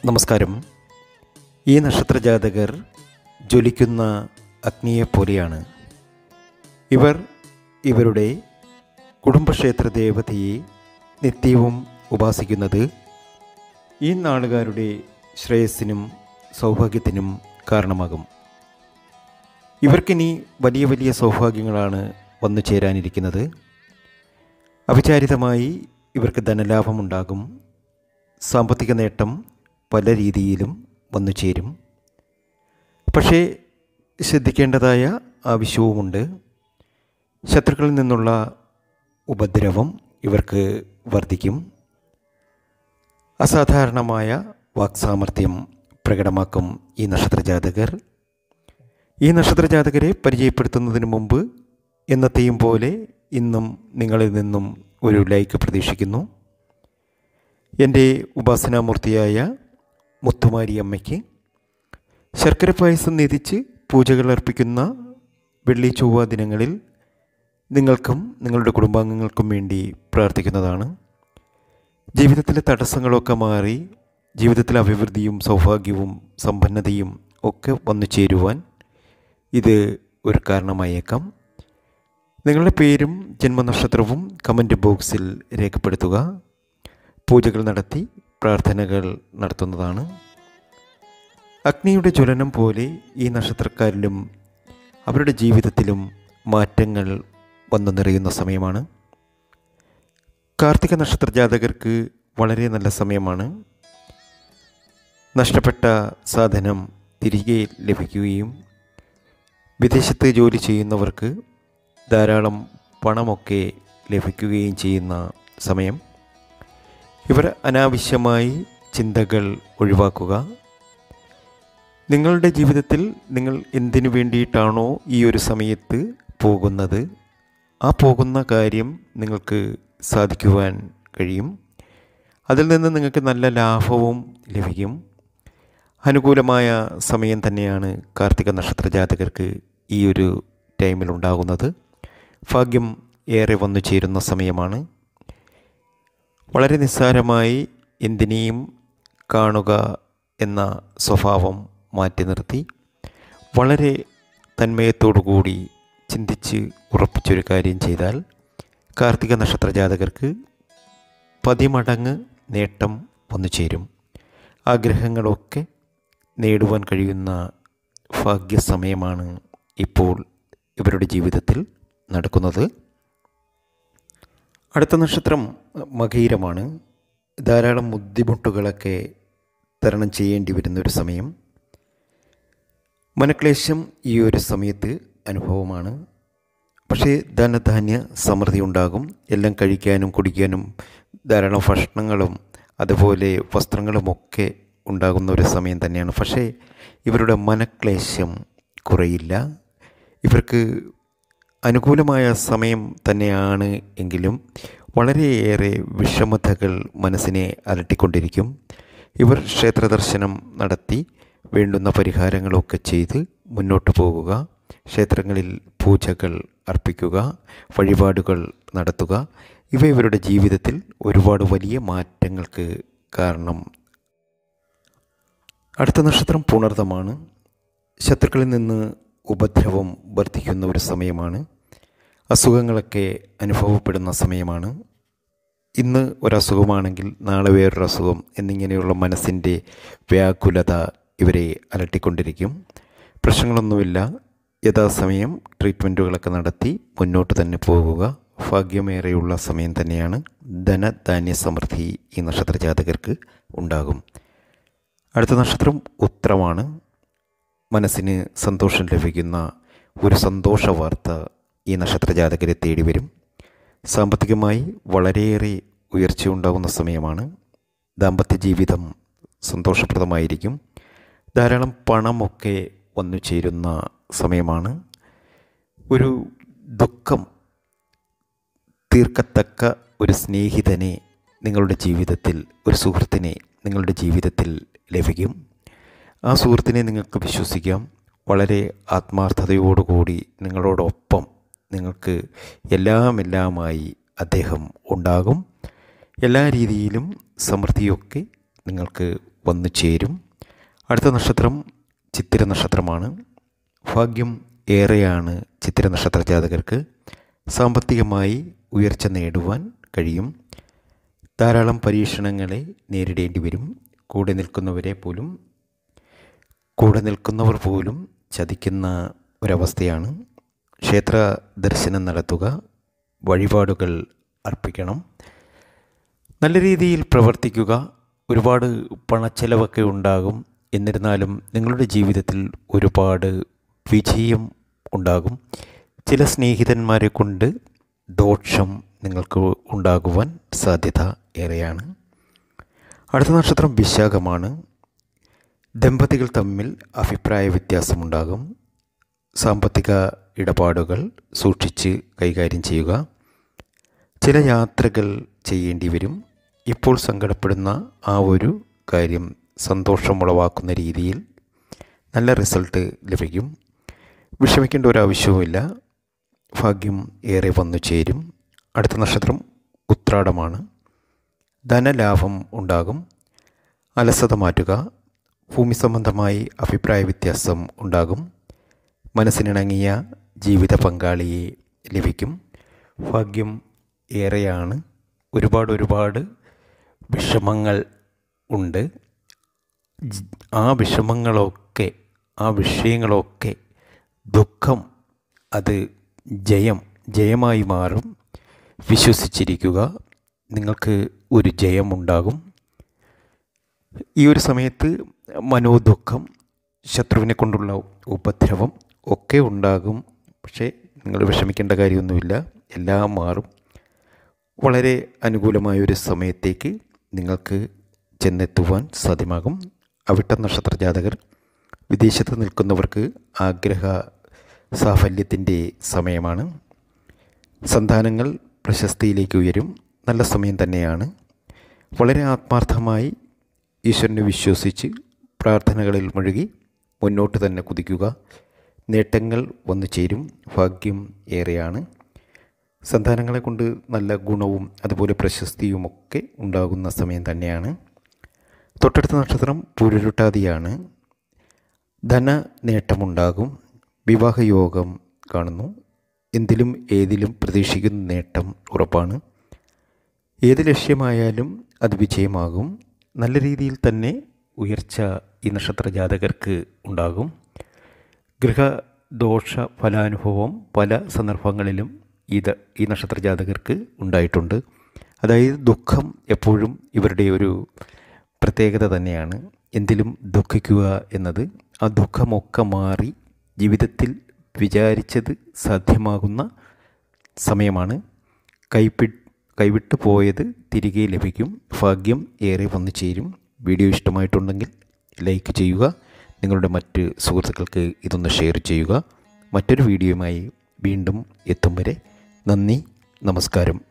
നമസ്കാരം ഈ നക്ഷത്രജാതകർ ജ്വലിക്കുന്ന അഗ്നിയെപ്പോലെയാണ് ഇവർ ഇവരുടെ കുടുംബക്ഷേത്ര ദേവതയെ നിത്യവും ഉപാസിക്കുന്നത് ഈ നാളുകാരുടെ ശ്രേയസ്സിനും സൗഭാഗ്യത്തിനും കാരണമാകും ഇവർക്കിനി വലിയ വലിയ സൗഭാഗ്യങ്ങളാണ് വന്നു ചേരാനിരിക്കുന്നത് അവിചാരിതമായി ഇവർക്ക് ധനലാഭമുണ്ടാകും സാമ്പത്തിക നേട്ടം പല രീതിയിലും വന്നു ചേരും പക്ഷേ ശ്രദ്ധിക്കേണ്ടതായ ആവശ്യവുമുണ്ട് ശത്രുക്കളിൽ നിന്നുള്ള ഉപദ്രവം ഇവർക്ക് വർദ്ധിക്കും അസാധാരണമായ വാക്സാമർഥ്യം പ്രകടമാക്കും ഈ നക്ഷത്രജാതകർ ഈ നക്ഷത്രജാതകരെ പരിചയപ്പെടുത്തുന്നതിന് മുമ്പ് എന്നത്തെയും പോലെ ഇന്നും നിങ്ങളിൽ നിന്നും ഒരു ലൈക്ക് പ്രതീക്ഷിക്കുന്നു എൻ്റെ ഉപാസനാമൂർത്തിയായ മുത്തുമാരി അമ്മയ്ക്ക് ശർക്കര പായസം നിധിച്ച് പൂജകൾ അർപ്പിക്കുന്ന വെള്ളി ചൊവ്വ ദിനങ്ങളിൽ നിങ്ങൾക്കും നിങ്ങളുടെ കുടുംബാംഗങ്ങൾക്കും വേണ്ടി പ്രാർത്ഥിക്കുന്നതാണ് ജീവിതത്തിലെ തടസ്സങ്ങളൊക്കെ മാറി ജീവിതത്തിലെ അഭിവൃദ്ധിയും സൗഭാഗ്യവും സമ്പന്നതയും ഒക്കെ വന്നു ചേരുവാൻ ഇത് ഒരു കാരണമായേക്കാം നിങ്ങളുടെ പേരും ജന്മനക്ഷത്രവും കമൻറ്റ് ബോക്സിൽ രേഖപ്പെടുത്തുക പൂജകൾ നടത്തി പ്രാർത്ഥനകൾ നടത്തുന്നതാണ് അഗ്നിയുടെ ജ്വലനം പോലെ ഈ നക്ഷത്രക്കാരിലും അവരുടെ ജീവിതത്തിലും മാറ്റങ്ങൾ വന്നു നിറയുന്ന സമയമാണ് കാർത്തിക നക്ഷത്ര ജാതകർക്ക് വളരെ നല്ല സമയമാണ് നഷ്ടപ്പെട്ട സാധനം തിരികെ ലഭിക്കുകയും വിദേശത്ത് ജോലി ചെയ്യുന്നവർക്ക് ധാരാളം പണമൊക്കെ ലഭിക്കുകയും ചെയ്യുന്ന സമയം ഇവർ അനാവശ്യമായി ചിന്തകൾ ഒഴിവാക്കുക നിങ്ങളുടെ ജീവിതത്തിൽ നിങ്ങൾ എന്തിനു വേണ്ടിയിട്ടാണോ ഈ ഒരു സമയത്ത് പോകുന്നത് ആ പോകുന്ന കാര്യം നിങ്ങൾക്ക് സാധിക്കുവാൻ കഴിയും അതിൽ നിന്ന് നിങ്ങൾക്ക് നല്ല ലാഭവും ലഭിക്കും അനുകൂലമായ സമയം തന്നെയാണ് കാർത്തിക നക്ഷത്ര ജാതകർക്ക് ഈ ഒരു ടൈമിൽ ഉണ്ടാകുന്നത് ഭാഗ്യം ഏറെ വന്നു ചേരുന്ന സമയമാണ് വളരെ നിസ്സാരമായി എന്തിനേയും കാണുക എന്ന സ്വഭാവം മാറ്റി നിർത്തി വളരെ തന്മയത്തോടു കൂടി ചിന്തിച്ച് ഉറപ്പിച്ചൊരു കാര്യം ചെയ്താൽ കാർത്തിക നക്ഷത്ര ജാതകർക്ക് പതിമടങ്ങ് നേട്ടം വന്നു ചേരും ആഗ്രഹങ്ങളൊക്കെ നേടുവാൻ കഴിയുന്ന ഭാഗ്യസമയമാണ് ഇപ്പോൾ ഇവരുടെ ജീവിതത്തിൽ നടക്കുന്നത് അടുത്ത നക്ഷത്രം മകീരമാണ് ധാരാളം ബുദ്ധിമുട്ടുകളൊക്കെ തരണം ചെയ്യേണ്ടി വരുന്ന ഒരു സമയം മനക്ലേശം ഈ ഒരു സമയത്ത് അനുഭവമാണ് പക്ഷേ ധനധാന്യ സമൃദ്ധി ഉണ്ടാകും എല്ലാം കഴിക്കാനും കുടിക്കാനും ധാരാളം ഭക്ഷണങ്ങളും അതുപോലെ വസ്ത്രങ്ങളുമൊക്കെ ഉണ്ടാകുന്ന ഒരു സമയം തന്നെയാണ് പക്ഷേ ഇവരുടെ മനക്ലേശം കുറയില്ല ഇവർക്ക് അനുകൂലമായ സമയം തന്നെയാണ് എങ്കിലും വളരെയേറെ വിഷമതകൾ മനസ്സിനെ അലട്ടിക്കൊണ്ടിരിക്കും ഇവർ ക്ഷേത്രദർശനം നടത്തി വേണ്ടുന്ന പരിഹാരങ്ങളൊക്കെ ചെയ്ത് മുന്നോട്ട് പോകുക ക്ഷേത്രങ്ങളിൽ പൂജകൾ അർപ്പിക്കുക വഴിപാടുകൾ നടത്തുക ഇവ ഇവരുടെ ജീവിതത്തിൽ ഒരുപാട് വലിയ മാറ്റങ്ങൾക്ക് കാരണം അടുത്ത നക്ഷത്രം പുണർതമാണ് ശത്രുക്കളിൽ നിന്ന് ഉപദ്രവം വർദ്ധിക്കുന്ന ഒരു സമയമാണ് അസുഖങ്ങളൊക്കെ അനുഭവപ്പെടുന്ന സമയമാണ് ഇന്ന് ഒരസുഖമാണെങ്കിൽ നാളെ വേറൊരു അസുഖം എന്നിങ്ങനെയുള്ള മനസ്സിൻ്റെ വ്യാകുലത ഇവരെ അലട്ടിക്കൊണ്ടിരിക്കും പ്രശ്നങ്ങളൊന്നുമില്ല യഥാസമയം ട്രീറ്റ്മെൻറ്റുകളൊക്കെ നടത്തി മുന്നോട്ട് തന്നെ പോകുക ഭാഗ്യമേറെയുള്ള സമയം തന്നെയാണ് ധനധാന്യ സമൃദ്ധി ഈ നക്ഷത്ര ജാതകർക്ക് ഉണ്ടാകും അടുത്ത നക്ഷത്രം ഉത്രമാണ് മനസ്സിന് സന്തോഷം ലഭിക്കുന്ന ഒരു സന്തോഷ വാർത്ത ഈ നക്ഷത്ര ജാതകരെ തേടി വരും സാമ്പത്തികമായി വളരെയേറെ ഉയർച്ച ഉണ്ടാകുന്ന സമയമാണ് ദാമ്പത്യ ജീവിതം സന്തോഷപ്രദമായിരിക്കും ധാരാളം പണമൊക്കെ വന്നു ചേരുന്ന സമയമാണ് ഒരു ദുഃഖം തീർക്കത്തക്ക ഒരു സ്നേഹിതനെ നിങ്ങളുടെ ജീവിതത്തിൽ ഒരു സുഹൃത്തിനെ നിങ്ങളുടെ ജീവിതത്തിൽ ലഭിക്കും ആ സുഹൃത്തിനെ നിങ്ങൾക്ക് വിശ്വസിക്കാം വളരെ ആത്മാർത്ഥതയോടുകൂടി നിങ്ങളോടൊപ്പം നിങ്ങൾക്ക് എല്ലാം എല്ലാമായി അദ്ദേഹം ഉണ്ടാകും എല്ലാ രീതിയിലും സമൃദ്ധിയൊക്കെ നിങ്ങൾക്ക് വന്നു ചേരും അടുത്ത നക്ഷത്രം ചിത്തിര നക്ഷത്രമാണ് ഭാഗ്യം ഏറെയാണ് ചിത്തിര നക്ഷത്ര ജാതകർക്ക് സാമ്പത്തികമായി ഉയർച്ച നേടുവാൻ കഴിയും ധാരാളം പരീക്ഷണങ്ങളെ നേരിടേണ്ടി വരും കൂടെ നിൽക്കുന്നവരെ പോലും കൂടെ നിൽക്കുന്നവർ പോലും ചതിക്കുന്ന ഒരവസ്ഥയാണ് ക്ഷേത്ര ദർശനം നടത്തുക വഴിപാടുകൾ അർപ്പിക്കണം നല്ല രീതിയിൽ പ്രവർത്തിക്കുക ഒരുപാട് പണച്ചെലവൊക്കെ ഉണ്ടാകും എന്നിരുന്നാലും നിങ്ങളുടെ ജീവിതത്തിൽ ഒരുപാട് വിജയം ഉണ്ടാകും ചില സ്നേഹിതന്മാരെ കൊണ്ട് ദോഷം നിങ്ങൾക്ക് ഉണ്ടാകുവാൻ സാധ്യത ഏറെയാണ് അടുത്ത നക്ഷത്രം വിശാഖമാണ് ദമ്പതികൾ തമ്മിൽ അഭിപ്രായ വ്യത്യാസമുണ്ടാകും സാമ്പത്തിക ഇടപാടുകൾ സൂക്ഷിച്ച് കൈകാര്യം ചെയ്യുക ചില യാത്രകൾ ചെയ്യേണ്ടി വരും ഇപ്പോൾ സങ്കടപ്പെടുന്ന ആ ഒരു കാര്യം സന്തോഷമുളവാക്കുന്ന രീതിയിൽ നല്ല റിസൾട്ട് ലഭിക്കും വിഷമിക്കേണ്ട ഒരാവശ്യവുമില്ല ഭാഗ്യം ഏറെ വന്നു ചേരും അടുത്ത നക്ഷത്രം ഉത്രാടമാണ് ധനലാഭം ഉണ്ടാകും അലസത മാറ്റുക ഭൂമി സംബന്ധമായി അഭിപ്രായ വ്യത്യാസം ഉണ്ടാകും മനസ്സിനിണങ്ങിയ ജീവിത പങ്കാളിയെ ലഭിക്കും ഭാഗ്യം ഏറെയാണ് ഒരുപാട് ഒരുപാട് വിഷമങ്ങൾ ഉണ്ട് ജ്- ആ വിഷമങ്ങളൊക്കെ ആ വിഷയങ്ങളൊക്കെ ദുഃഖം അത് ജയം ജയമായി മാറും വിശ്വസിച്ചിരിക്കുക നിങ്ങൾക്ക് ഒരു ജയമുണ്ടാകും ഈ ഒരു സമയത്ത് മനോദുഃഖം ശത്രുവിനെ കൊണ്ടുള്ള ഉപദ്രവം ഒക്കെ ഉണ്ടാകും പക്ഷേ നിങ്ങൾ വിഷമിക്കേണ്ട കാര്യമൊന്നുമില്ല എല്ലാം മാറും വളരെ അനുകൂലമായ ഒരു സമയത്തേക്ക് നിങ്ങൾക്ക് ചെന്നെത്തുവാൻ സാധ്യമാകും അവിട്ട നക്ഷത്ര ജാതകർ വിദേശത്ത് നിൽക്കുന്നവർക്ക് ആഗ്രഹ സാഫല്യത്തിൻ്റെ സമയമാണ് സന്താനങ്ങൾ പ്രശസ്തിയിലേക്ക് ഉയരും നല്ല സമയം തന്നെയാണ് വളരെ ആത്മാർത്ഥമായി ഈശ്വരനെ വിശ്വസിച്ച് പ്രാർത്ഥനകളിൽ മുഴുകി മുന്നോട്ട് തന്നെ കുതിക്കുക നേട്ടങ്ങൾ വന്നു ചേരും ഭാഗ്യം ഏറെയാണ് സന്താനങ്ങളെ കൊണ്ട് നല്ല ഗുണവും അതുപോലെ പ്രശസ്തിയുമൊക്കെ ഉണ്ടാകുന്ന സമയം തന്നെയാണ് തൊട്ടടുത്ത നക്ഷത്രം പുരുരുട്ടാതിയാണ് ധന നേട്ടമുണ്ടാകും വിവാഹയോഗം കാണുന്നു എന്തിലും ഏതിലും പ്രതീക്ഷിക്കുന്ന നേട്ടം ഉറപ്പാണ് ഏത് ലക്ഷ്യമായാലും അത് വിജയമാകും നല്ല രീതിയിൽ തന്നെ ഉയർച്ച ഈ നക്ഷത്ര ജാതകർക്ക് ഉണ്ടാകും ഗൃഹദോഷ ഫലാനുഭവം പല സന്ദർഭങ്ങളിലും ഇത് ഈ നക്ഷത്ര ജാതകർക്ക് ഉണ്ടായിട്ടുണ്ട് അതായത് ദുഃഖം എപ്പോഴും ഇവരുടെ ഒരു പ്രത്യേകത തന്നെയാണ് എന്തിലും ദുഃഖിക്കുക എന്നത് ആ ദുഃഖമൊക്കെ മാറി ജീവിതത്തിൽ വിചാരിച്ചത് സാധ്യമാകുന്ന സമയമാണ് കൈപ്പി കൈവിട്ടു പോയത് തിരികെ ലഭിക്കും ഭാഗ്യം ഏറെ വന്നു ചേരും വീഡിയോ ഇഷ്ടമായിട്ടുണ്ടെങ്കിൽ ലൈക്ക് ചെയ്യുക നിങ്ങളുടെ മറ്റ് സുഹൃത്തുക്കൾക്ക് ഇതൊന്ന് ഷെയർ ചെയ്യുക മറ്റൊരു വീഡിയോയുമായി വീണ്ടും എത്തും വരെ നന്ദി നമസ്കാരം